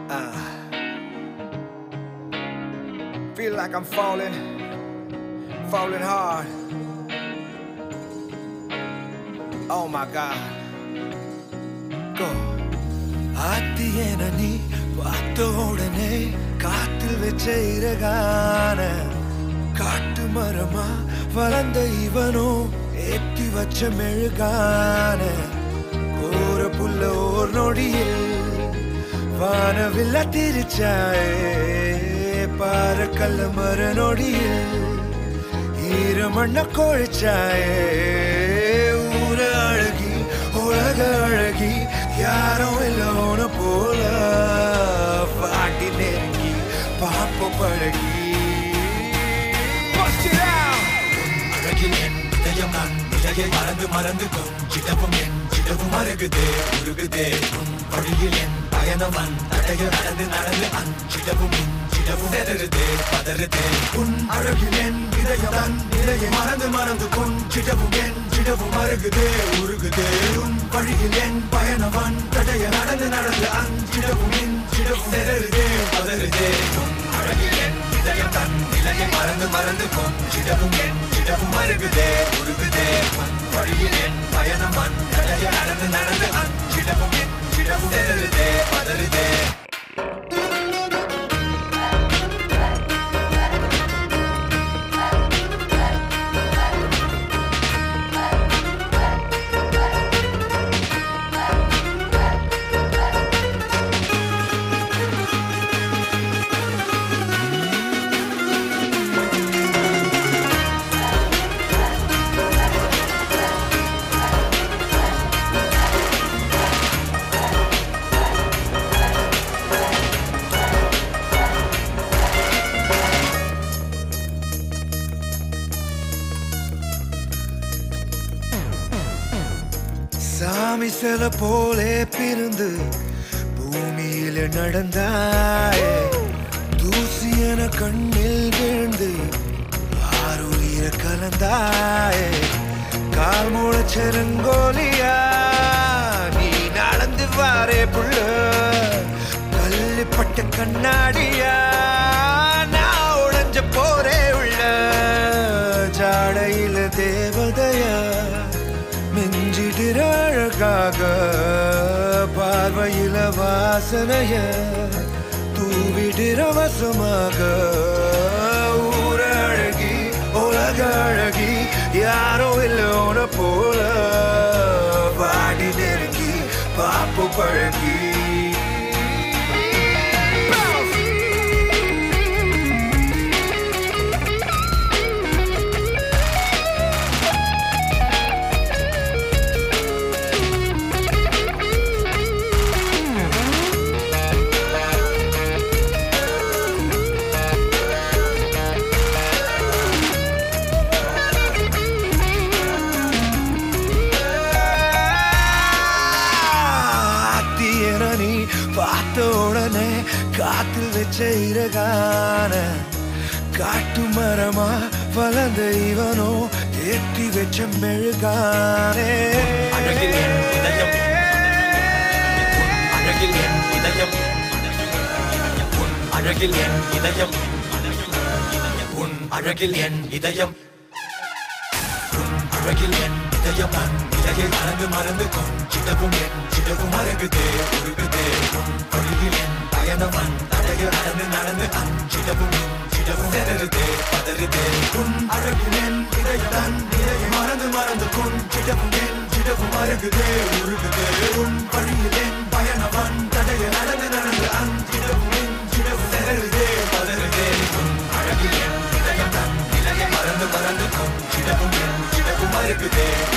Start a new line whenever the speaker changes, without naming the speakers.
Feel like I'm falling, falling hard. Oh my God. Go.
ஆத்தியன நீ பார்த்த உடனே காத்தில் வச்ச இறகான காட்டு மரமா வளர்ந்த இவனோ ஏத்தி வச்ச மெழுகான கோர புல்ல ஓர் நொடியில் வானவில்ல திரிச்சாயே பாற கல்ல மர நொடியில் ஈரமண்ண கொழிச்சாயே ஊர அழகி உலக அழகி யாரும் இல்லோன போல பாட்டி நெருங்கி பாப்ப பழகி
Bust it out.
அழகில் என் இதயம் நான் நிலையை மறந்து மறந்து கொஞ்சிடவும் என் சிடவும் அருகுதே உருகுதே உன் வழியில் என் பயணம் தடைய நடந்து நடந்து அஞ்சிடவும் இஞ்சிடவும் நெருதே பதறுதே உன் அழகில் என் இதயம் தன் நிலையை மறந்து மறந்து கொஞ்சிடவும் என் சிடவும் அருகுதே உருகுதே உன் வழியில் என் பயணம் தடைய நடந்து நடந்து அஞ்சிடவும் இஞ்சிடவும் நெருதே பதறுதே உன் அழகில் என் இதயம் தன் நிலையை மறந்து மறந்து கொஞ்சிடவும் என் சிடவும் அருகுதே உருகுதே உன் வழியில் என் பயணம் தடைய நடந்து நடந்து அஞ்சிடவும் இஞ்சிடவும் நெருதே பதறுதே சாமி சில போலே பிறந்து பூமியில நடந்தாயே தூசி என கண்ணில் விழுந்து ஆறுயிர கலந்தாயே கால் மூளச்செருங்கோலியா நீ நடந்து வாரே புள்ள கல்லுப்பட்ட கண்ணாடியா நான் உடைஞ்ச போரே உள்ள ஜாடையில தேவதையா மிஞ்சிடுற அழகாக பார்வையில வாசனைய தூவிடுற வசமாக ஊர அழகி உலக அழகி யாரோ இல்லோன போல பாடி நெருங்கி பாப்பு பழகி ஆத்தியன நீ பார்த்த உடனே காத்தில் வச்ச இறகான காட்டு மரமா வளர்ந்த இவனோ ஏத்தி வச்ச மெழுகானே
அழகில் என் இதயம். அழகில் என் இதயம் உன் அழகில் என் இதயம் உன் அழகில் என் இதயம் உன் அழகில் என் இதயம் நான் இலையை மறந்து மறந்து கொஞ்சிடவும் என் சிடவும் அருகுதே உருகுதே உன் வழியில் என் பயணம் தடைய நடந்து நடந்து அஞ்சிடவும் இஞ்சிடவும் நெருதே பதறுதே உன் அழகில் என் இதயம் தன் நிலையை மறந்து மறந்து கொஞ்சிடவும் என் சிடவும் அருகுதே உருகுதே உன் வழியில் என் பயணம் தடைய நடந்து நடந்து அஞ்சிடவும் இஞ்சிடவும் நெருதே பதறுதே உன் அழகில் என் இதயம் தன் நிலையை மறந்து மறந்து கொஞ்சிடவும் என் சிடவும் அருகுதே